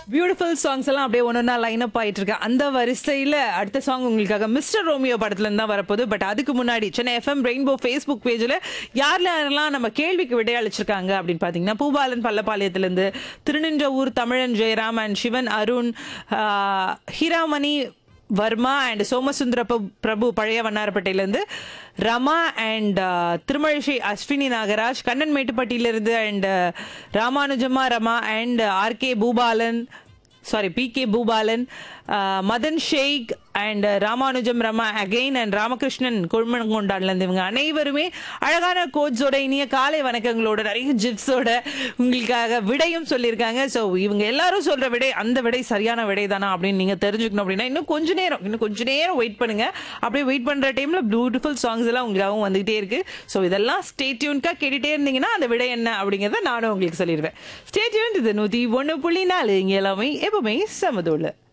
beautiful songs எல்லாம் அப்படியே ஒன்னொன்னா லைன் அப் ஆயிட்டு இருக்கு அந்த வரிசையில அடுத்த சாங் உங்களுக்காக மிஸ்டர் ரோமியோ படத்துல இருந்து தான் வரப்போகுது பட் அதுக்கு முன்னாடி சென்னை எஃப்எம் ரெயின்போ ஃபேஸ்புக் பேஜ்ல யார்ல யாரெல்லாம் நம்ம கேள்விக்கு விடையளிச்சிருக்காங்க அப்படின்னு பாத்தீங்கன்னா பூபாலன் பள்ளப்பாளையத்துல இருந்து Thiruninravur Tamizhan Jayaram and Sivan Arun ah, Heeramani Varma and Somasundara Prabhu- Prabhu பழைய வண்ணாரப்பேட்டையிலேருந்து ரமா அண்ட் திருமழிசை அஸ்வினி நாகராஜ் கண்ணன் மேட்டுப்பட்டியிலிருந்து அண்ட் ராமானுஜமா Rama and RK Bhupalan sorry P K Bhupalan ah, Madan Sheikh and Ramanujam Rama again and Ramakrishnan கொழுமங்கொண்டான்லேருந்து இவங்க அனைவருமே அழகான கோட்ஸோட இனிய காலை வணக்கங்களோட நிறைய ஜிப்ஸோட உங்களுக்காக விடையும் சொல்லியிருக்காங்க ஸோ இவங்க எல்லாரும் சொல்ற விடை அந்த விடை சரியான விடை தானா அப்படின்னு நீங்க தெரிஞ்சுக்கணும் அப்படின்னா இன்னும் கொஞ்ச நேரம் இன்னும் கொஞ்ச நேரம் வெயிட் பண்ணுங்க அப்படியே வெயிட் பண்ற டைம்ல பியூட்டிஃபுல் சாங்ஸ் எல்லாம் உங்களுக்காகவும் வந்துகிட்டே இருக்கு ஸோ இதெல்லாம் ஸ்டே டியூன்கா கேட்டுட்டே இருந்தீங்கன்னா அந்த விடை என்ன அப்படிங்கிறத நானும் உங்களுக்கு சொல்லிடுவேன் ஸ்டே டியூன் இது நூத்தி ஒன்று புள்ளி நாலு இங்க எல்லாமே எப்பவுமே சமதோல